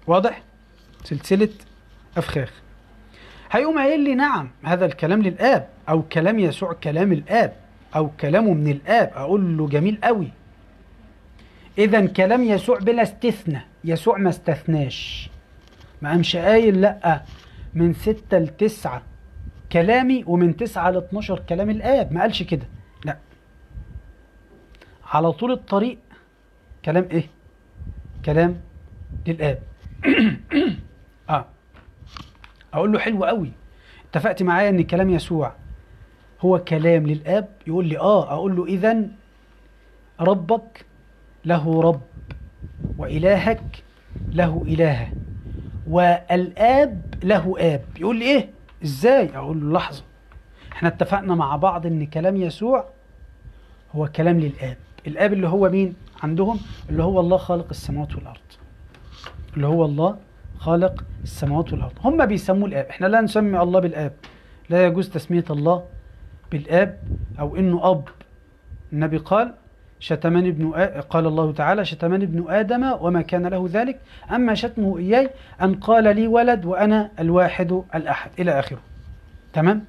واضح سلسلة أفخاخ هيقوم قايل لي نعم هذا الكلام للآب أو كلام يسوع كلام الآب أو كلامه من الآب أقول له جميل قوي إذا كلام يسوع بلا استثناء يسوع ما استثناش ما قامش قايل لأ من ستة لتسعة كلامي ومن تسعة ل 12 كلام الآب ما قالش كده لا على طول الطريق كلام إيه؟ كلام للآب اه اقول له حلو قوي اتفقت معايا ان كلام يسوع هو كلام للاب يقول لي اه اقول له اذا ربك له رب والهك له اله والاب له اب يقول لي ايه ازاي اقول له لحظه احنا اتفقنا مع بعض ان كلام يسوع هو كلام للاب الاب اللي هو مين عندهم اللي هو الله خالق السماوات والارض اللي هو الله خالق السماوات والارض هم بيسموه الاب احنا لا نسمي الله بالاب لا يجوز تسميه الله بالاب او انه اب النبي قال شتمني ابن آ... قال الله تعالى شتمني ابن ادم وما كان له ذلك اما شتمه اياي ان قال لي ولد وانا الواحد الاحد الى اخره تمام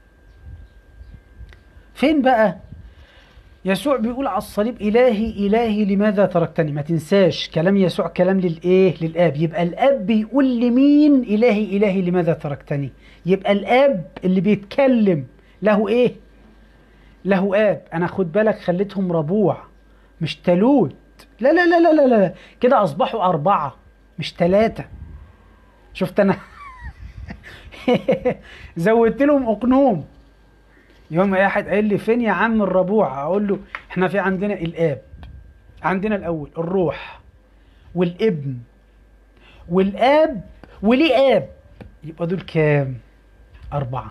فين بقى يسوع بيقول على الصليب إلهي إلهي لماذا تركتني ما تنساش كلام يسوع كلام للإيه للآب يبقى الآب بيقول لمين إلهي إلهي لماذا تركتني يبقى الآب اللي بيتكلم له إيه له آب أنا خد بالك خليتهم ربوع مش تلوت لا لا لا لا لا, لا. كده أصبحوا أربعة مش ثلاثة شفت أنا زودت لهم أقنوم يوم اي واحد قايل لي فين يا عم الربوع اقول له احنا في عندنا الاب عندنا الاول الروح والابن والاب وليه اب يبقى دول كام اربعه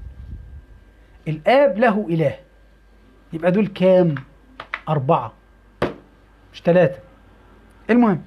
الاب له اله يبقى دول كام اربعه مش ثلاثه المهم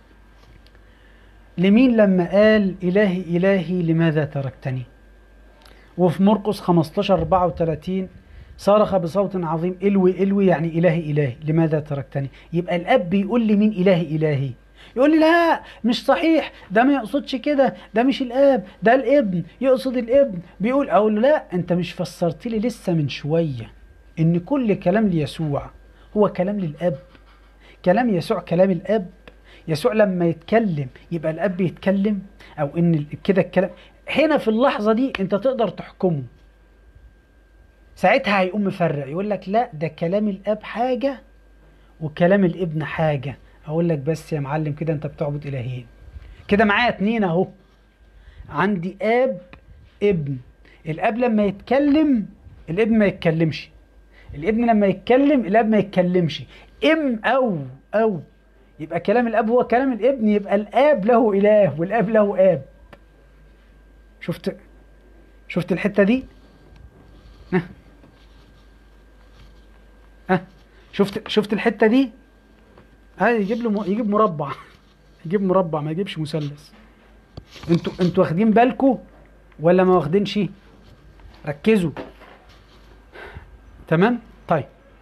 لمين لما قال الهي الهي لماذا تركتني وفي مرقس 15 34 صرخ بصوت عظيم الوي الوي يعني الهي الهي لماذا تركتني يبقى الاب بيقول لي مين الهي الهي يقول لي لا مش صحيح ده ما يقصدش كده ده مش الاب ده الابن يقصد الابن بيقول اقول له لا انت مش فسرت لي لسه من شويه ان كل كلام ليسوع هو كلام للاب كلام يسوع كلام الاب يسوع لما يتكلم يبقى الاب بيتكلم او ان كده الكلام هنا في اللحظة دي انت تقدر تحكمه ساعتها هيقوم مفرق يقول لك لا ده كلام الاب حاجة وكلام الابن حاجة اقول لك بس يا معلم كده انت بتعبد الهين كده معايا اتنين اهو عندي اب ابن الاب لما يتكلم الابن ما يتكلمش الابن لما يتكلم الاب ما يتكلمش ام او او يبقى كلام الاب هو كلام الابن يبقى الاب له اله والاب له اب شفت شفت الحته دي ها ها شفت شفت الحته دي ها يجيب له م... يجيب مربع يجيب مربع ما يجيبش مثلث انتوا انتوا واخدين بالكم ولا ما واخدينش ركزوا تمام طيب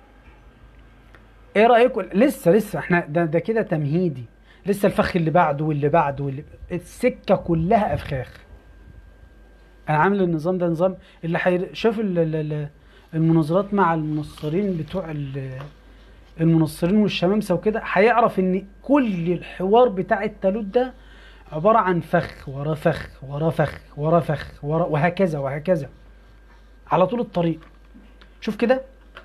ايه رايكم لسه لسه احنا ده ده كده تمهيدي لسه الفخ اللي بعده واللي بعده واللي السكه كلها افخاخ انا عامل النظام ده نظام اللي حي... شوف ال... ال... المناظرات مع المنصرين بتوع ال... المنصرين والشمامسه وكده هيعرف ان كل الحوار بتاع التالوت ده عباره عن فخ ورا فخ ورا فخ ورا فخ ورا وهكذا وهكذا على طول الطريق شوف كده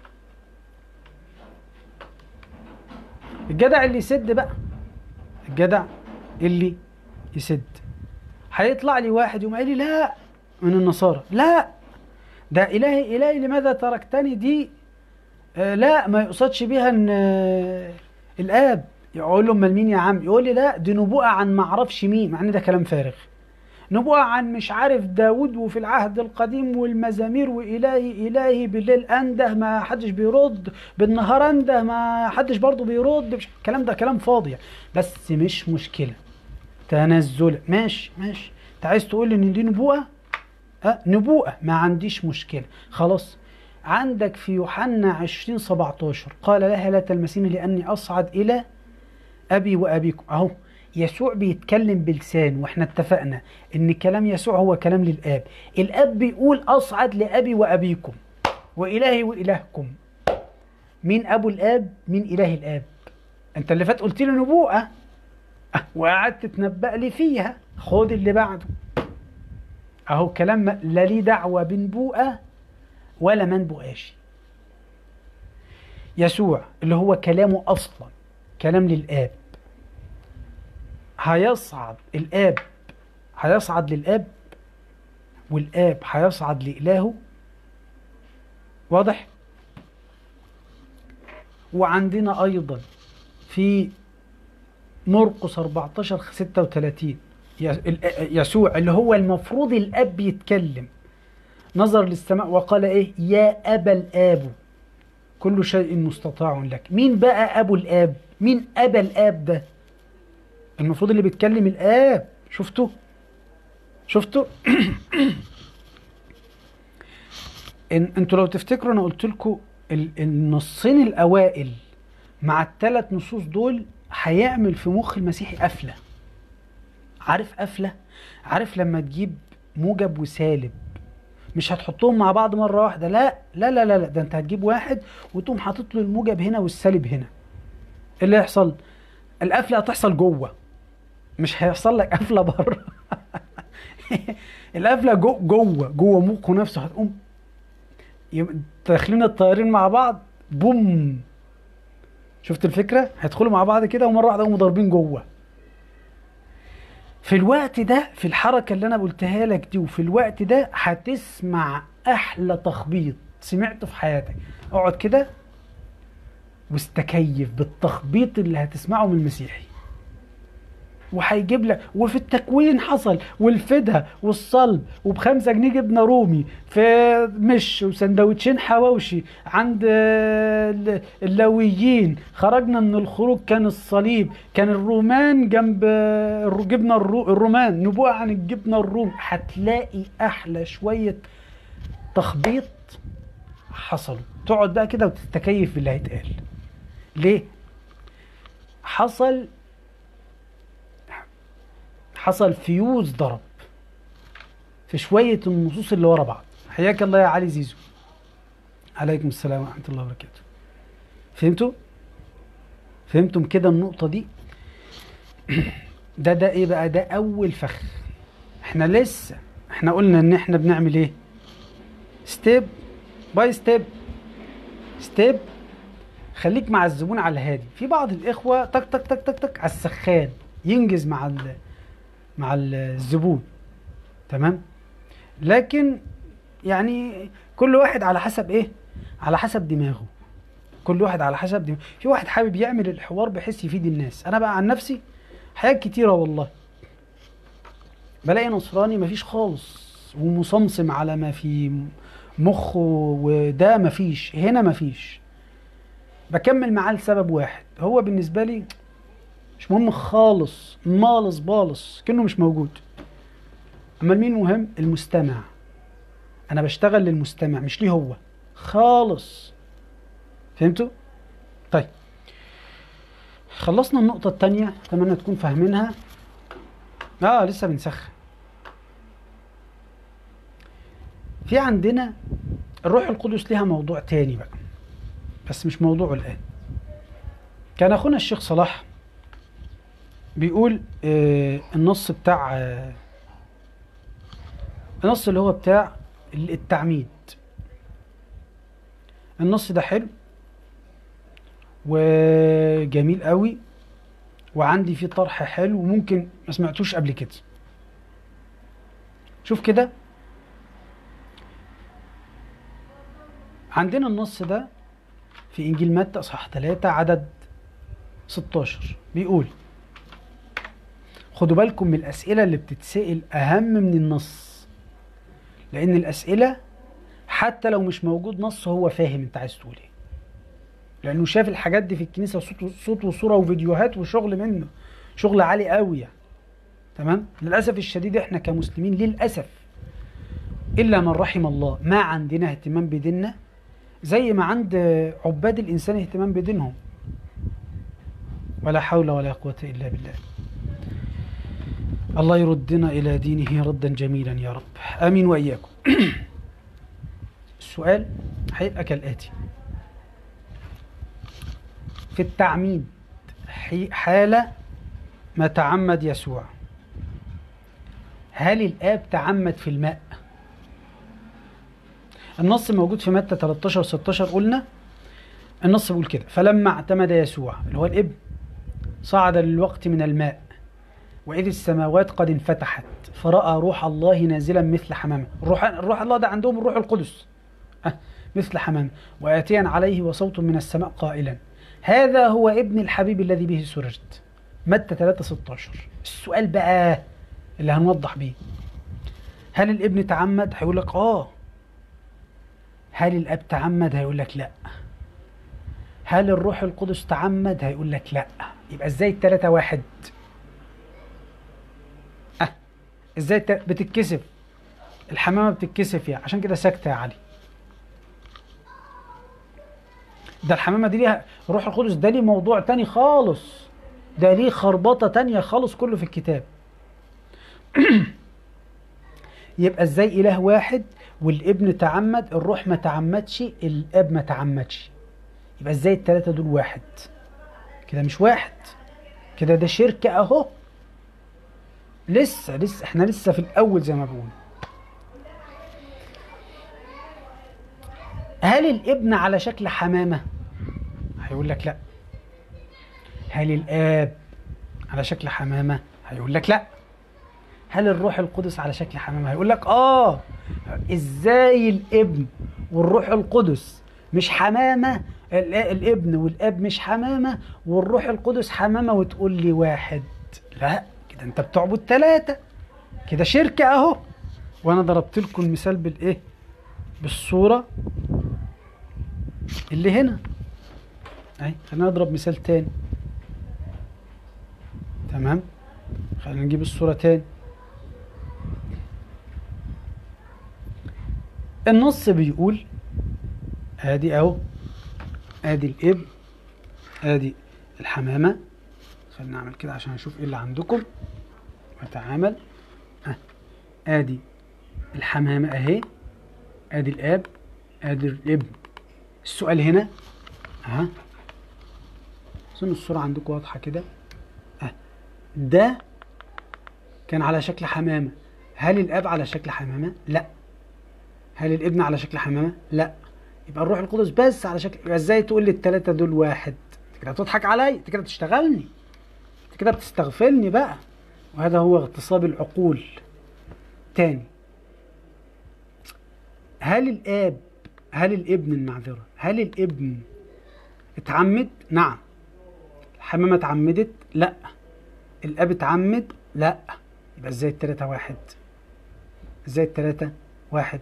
الجدع اللي يسد بقى الجدع اللي يسد هيطلع لي واحد يقوم قايل لي لا من النصارى لا ده إلهي إلهي لماذا تركتني دي آه لا ما يقصدش بيها ان آه الاب يقول له امال مين يا عم يقول لي لا دي نبوءه عن ما اعرفش مين مع ان ده كلام فارغ نبوءه عن مش عارف داود وفي العهد القديم والمزامير والهي الهي بالليل انده ما حدش بيرد بالنهار انده ما حدش برضه بيرد مش الكلام ده كلام فاضي بس مش مشكله تنزل ماشي ماشي انت عايز تقول لي ان دي نبوءه أه نبوءة ما عنديش مشكلة خلاص عندك في يوحنا 20 17 قال لها لا تلمسيني لأني أصعد إلى أبي وأبيكم أهو يسوع بيتكلم بلسان واحنا اتفقنا ان كلام يسوع هو كلام للاب الاب بيقول اصعد لابي وابيكم والهي والهكم مين ابو الاب مين اله الاب انت اللي فات قلت لي نبوءه أه، وقعدت تتنبأ لي فيها خد اللي بعده اهو كلام لا ليه دعوه بنبوءه ولا منبوءاشي يسوع اللي هو كلامه اصلا كلام للاب هيصعد الاب هيصعد للاب والاب هيصعد لإلهه واضح وعندنا ايضا في مرقس 14 36 يسوع اللي هو المفروض الاب يتكلم نظر للسماء وقال ايه يا ابا الاب كل شيء مستطاع لك مين بقى ابو الاب مين ابا الاب ده المفروض اللي بيتكلم الاب شفتوا شفتوا إن انتوا لو تفتكروا انا قلت لكم النصين الاوائل مع الثلاث نصوص دول هيعمل في مخ المسيحي قفله عارف قفله عارف لما تجيب موجب وسالب مش هتحطهم مع بعض مره واحده لا لا لا لا, لا. ده انت هتجيب واحد وتقوم حاطط له الموجب هنا والسالب هنا ايه اللي يحصل القفله هتحصل جوه مش هيحصل لك قفله بره القفله جو جوه جوه مخه نفسه هتقوم داخلين الطيارين مع بعض بوم شفت الفكره هيدخلوا مع بعض كده ومره واحده يقوموا ضاربين جوه في الوقت ده في الحركه اللي انا قلتها لك دي وفي الوقت ده هتسمع احلى تخبيط سمعته في حياتك اقعد كده واستكيف بالتخبيط اللي هتسمعه من المسيحي وهيجيب لك وفي التكوين حصل والفدها والصلب وبخمسة جنيه جبنة رومي في مش وسندوتشين حواوشي عند اللويين خرجنا من الخروج كان الصليب كان الرومان جنب الجبنة الرومان نبوءة عن الجبنة الروم هتلاقي أحلى شوية تخبيط حصلوا تقعد بقى كده وتتكيف باللي هيتقال ليه؟ حصل حصل فيوز ضرب في شوية النصوص اللي ورا بعض حياك الله يا علي زيزو عليكم السلام ورحمة الله وبركاته فهمتوا؟ فهمتم كده النقطة دي؟ ده ده ايه بقى؟ ده أول فخ احنا لسه احنا قلنا ان احنا بنعمل ايه؟ ستيب باي ستيب ستيب خليك مع الزبون على الهادي في بعض الاخوه تك تك تك تك تك على السخان ينجز مع مع الزبون تمام لكن يعني كل واحد على حسب ايه على حسب دماغه كل واحد على حسب دماغه في واحد حابب يعمل الحوار بحيث يفيد الناس انا بقى عن نفسي حاجات كتيره والله بلاقي نصراني مفيش خالص ومصمصم على ما في مخه وده مفيش هنا مفيش بكمل معاه لسبب واحد هو بالنسبه لي مش مهم خالص مالص بالص كأنه مش موجود أما مين مهم المستمع أنا بشتغل للمستمع مش ليه هو خالص فهمتوا؟ طيب خلصنا النقطة التانية أتمنى تكون فاهمينها اه لسه بنسخن في عندنا الروح القدس ليها موضوع تاني بقى بس مش موضوعه الآن كان أخونا الشيخ صلاح بيقول آه النص بتاع آه النص اللي هو بتاع التعميد النص ده حلو وجميل قوي وعندي فيه طرح حلو وممكن ما سمعتوش قبل كده شوف كده عندنا النص ده في انجيل متى اصحاح 3 عدد 16 بيقول خدوا بالكم من الأسئلة اللي بتتسأل أهم من النص لأن الأسئلة حتى لو مش موجود نص هو فاهم أنت عايز تقول إيه لأنه شاف الحاجات دي في الكنيسة صوت صوت وصورة وفيديوهات وشغل منه شغل عالي قوي يعني. تمام للأسف الشديد إحنا كمسلمين للأسف إلا من رحم الله ما عندنا اهتمام بديننا زي ما عند عباد الإنسان اهتمام بدينهم ولا حول ولا قوة إلا بالله الله يردنا إلى دينه ردا جميلا يا رب آمين وإياكم السؤال هيبقى كالآتي في التعميد حي- حال ما تعمد يسوع هل الآب تعمد في الماء؟ النص موجود في متى 13 16 قلنا النص بيقول كده فلما اعتمد يسوع اللي هو الابن صعد للوقت من الماء وإذ السماوات قد انفتحت فرأى روح الله نازلا مثل حمامة الروح, الروح الله ده عندهم الروح القدس أه مثل حمامة وآتيا عليه وصوت من السماء قائلا هذا هو ابن الحبيب الذي به سررت متى 3 16 السؤال بقى اللي هنوضح بيه هل الابن تعمد هيقول لك اه هل الاب تعمد هيقول لك لا هل الروح القدس تعمد هيقول لك لا يبقى ازاي التلاتة واحد أه. ازاي الت... بتتكسف الحمامة بتتكسف يعني عشان كده ساكتة يا علي ده الحمامة دي ليها روح القدس ده ليه موضوع تاني خالص ده ليه خربطة تانية خالص كله في الكتاب يبقى ازاي اله واحد والابن تعمد الروح ما تعمدش الاب ما تعمدش يبقى ازاي التلاتة دول واحد كده مش واحد كده ده شرك اهو لسه لسه احنا لسه في الاول زي ما بقول هل الابن على شكل حمامة هيقول لك لا هل الاب على شكل حمامة هيقول لك لا هل الروح القدس على شكل حمامة هيقول لك اه ازاي الابن والروح القدس مش حمامة ال- الابن والاب مش حمامة والروح القدس حمامة وتقول لي واحد لا كده انت بتعبد ثلاثة كده شركة اهو وانا ضربت لكم المثال بالايه بالصورة اللي هنا اهي خلينا نضرب مثال تاني تمام خلينا نجيب الصورة تاني النص بيقول ادي اهو ادي الابن ادي الحمامة خلينا نعمل كده عشان نشوف ايه اللي عندكم نتعامل اه ادي الحمامة اهي ادي الاب ادي الابن السؤال هنا ها اظن الصورة عندكم واضحة كده اه ده كان على شكل حمامة هل الاب على شكل حمامة؟ لا هل الابن على شكل حمامة؟ لا يبقى الروح القدس بس على شكل يبقى ازاي تقول لي التلاتة دول واحد؟ انت كده بتضحك عليا، انت كده بتشتغلني. انت كده بتستغفلني بقى. وهذا هو اغتصاب العقول. تاني. هل الاب هل الابن المعذرة هل الابن اتعمد؟ نعم. الحمامة اتعمدت؟ لا. الاب اتعمد؟ لا. يبقى ازاي التلاتة واحد؟ ازاي التلاتة واحد؟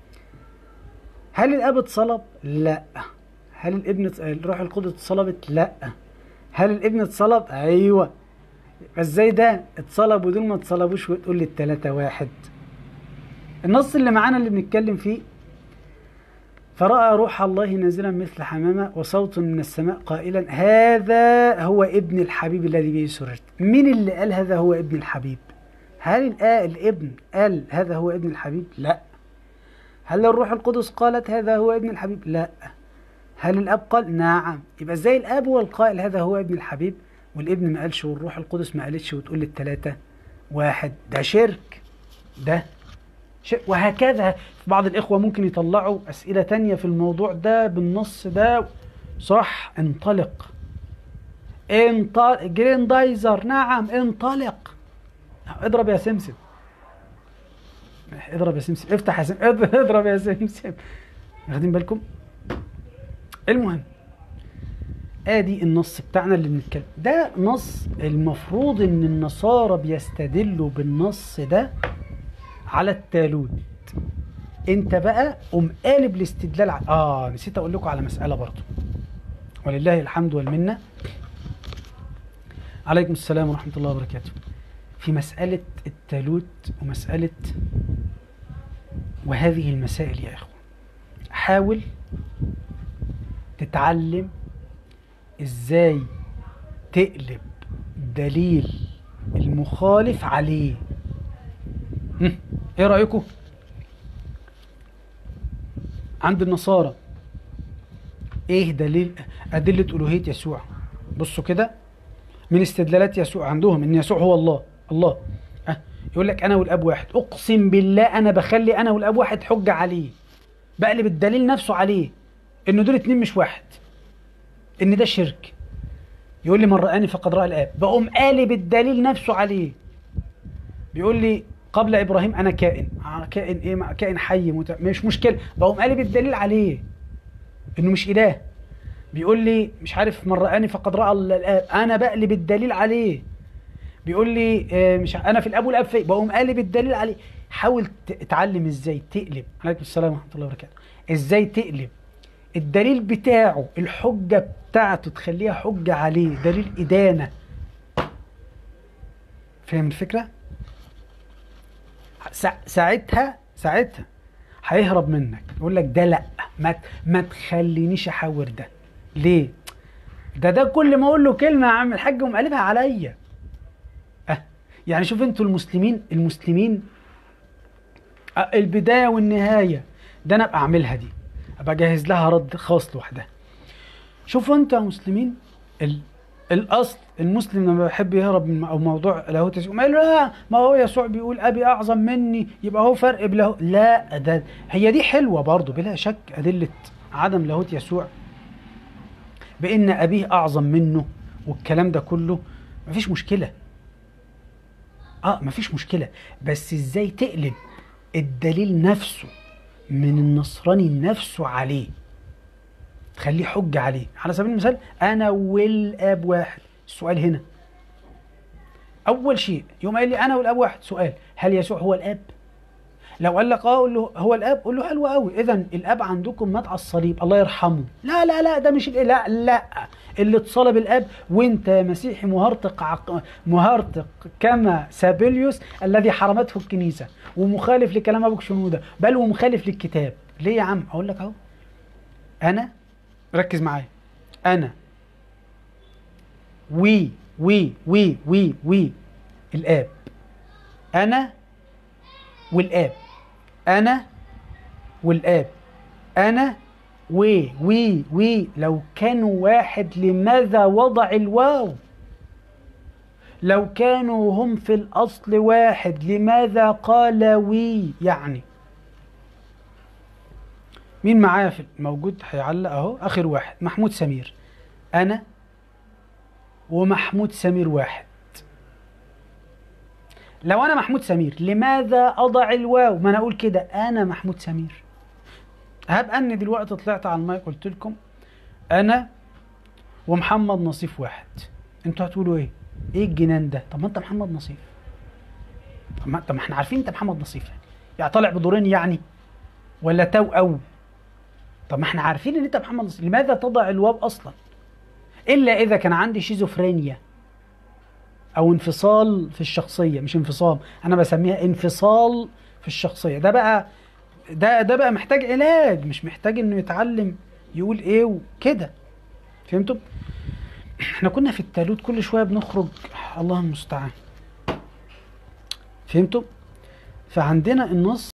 هل الاب اتصلب؟ لا. هل الابن الروح القدس اتصلبت؟ لا. هل الابن اتصلب؟ ايوه. يبقى ازاي ده اتصلب ودول ما اتصلبوش وتقول لي التلاتة واحد؟ النص اللي معانا اللي بنتكلم فيه فرأى روح الله نازلا مثل حمامة وصوت من السماء قائلا هذا هو ابن الحبيب الذي به سررت مين اللي قال هذا هو ابن الحبيب هل الآ- الابن قال هذا هو ابن الحبيب لا هل الروح القدس قالت هذا هو ابن الحبيب لا هل الاب قال نعم يبقى ازاي الاب هو القائل هذا هو ابن الحبيب والابن ما قالش والروح القدس ما قالتش وتقول للثلاثه واحد ده شرك ده شيء وهكذا بعض الإخوة ممكن يطلعوا أسئلة تانية في الموضوع ده بالنص ده صح انطلق انطلق جريندايزر نعم انطلق اضرب يا سمسم اضرب يا سمسم افتح يا سمسم اضرب يا سمسم واخدين بالكم المهم ادي النص بتاعنا اللي بنتكلم ده نص المفروض ان النصارى بيستدلوا بالنص ده على التالوت انت بقى قوم قالب الاستدلال على... اه نسيت اقول لكم على مساله برضو ولله الحمد والمنه عليكم السلام ورحمه الله وبركاته في مساله التالوت ومساله وهذه المسائل يا اخوه حاول تتعلم ازاي تقلب دليل الم... مخالف عليه هم، ايه رايكم عند النصارى ايه دليل ادله الوهيه يسوع بصوا كده من استدلالات يسوع عندهم ان يسوع هو الله الله أه يقول لك انا والاب واحد اقسم بالله انا بخلي انا والاب واحد حجه عليه بقلب الدليل نفسه عليه ان دول اتنين مش واحد ان ده شرك يقول لي من رآني فقد رأى الآب بقوم قالب الدليل نفسه عليه بيقول لي قبل إبراهيم أنا كائن آه، كائن إيه ما- كائن حي مت... مش مشكلة بقوم قالب الدليل عليه إنه مش إله بيقول لي مش عارف من رآني فقد رأى ال- الآب أنا بقلب الدليل عليه بيقول لي آه، مش ع- أنا في الآب والآب في بقوم قالب الدليل عليه حاول ت- تتعلم إزاي تقلب عليكم السلام ورحمة الله وبركاته إزاي تقلب الدليل بتاعه الحجة بتاعته تخليها حجة عليه دليل إدانة فاهم الفكرة؟ سا- ساعتها ساعتها هيهرب منك يقول لك ده لا ما ت- ما تخلينيش احاور ده ليه؟ ده ده كل ما اقول له كلمه يا عم الحاج قوم قلبها عليا أه يعني شوف انتوا المسلمين المسلمين أه البدايه والنهايه ده انا ابقى اعملها دي ابقى اجهز لها رد خاص لوحدها شوفوا انتوا يا مسلمين ال... الاصل المسلم لما بيحب يهرب من مو- موضوع لاهوت يسوع ما يقول لا ما هو يسوع بيقول ابي اعظم مني يبقى هو فرق بله لا ده هي دي حلوه برضه بلا شك ادله عدم لاهوت يسوع بان ابيه اعظم منه والكلام ده كله مفيش مشكله اه مفيش مشكله بس ازاي تقلب الدليل نفسه من النصراني نفسه عليه تخليه حجة عليه على سبيل المثال أنا والآب واحد السؤال هنا أول شيء يوم قال لي أنا والآب واحد سؤال هل يسوع هو الآب؟ لو قال لك اه قول له هو الاب قول له حلو قوي اذا الاب عندكم مات على الصليب الله يرحمه لا لا لا ده مش الإله. لا لا اللي اتصلب الاب وانت يا مسيحي مهرطق عق... مهرطق كما سابيليوس الذي حرمته الكنيسه ومخالف لكلام ابوك شنوده بل ومخالف للكتاب ليه يا عم اقول لك اهو انا ركز معايا انا وي وي وي وي وي الاب انا والاب انا والاب انا وي وي وي لو كانوا واحد لماذا وضع الواو لو كانوا هم في الاصل واحد لماذا قال وي يعني مين معايا في موجود هيعلق اهو اخر واحد محمود سمير انا ومحمود سمير واحد لو انا محمود سمير لماذا اضع الواو ما انا اقول كده انا محمود سمير هبقى اني دلوقتي طلعت على المايك قلت لكم انا ومحمد نصيف واحد انتوا هتقولوا ايه ايه الجنان ده طب ما انت محمد نصيف طب ما, طب ما احنا عارفين انت محمد نصيف يعني يعني طالع بدورين يعني ولا تو او طب ما احنا عارفين ان انت محمد نصيف لماذا تضع الواو اصلا الا اذا كان عندي شيزوفرينيا او انفصال في الشخصيه مش انفصام انا بسميها انفصال في الشخصيه ده بقى ده ده بقى محتاج علاج مش محتاج انه يتعلم يقول ايه وكده فهمتوا احنا كنا في التالوت كل شويه بنخرج الله المستعان فهمتوا فعندنا النص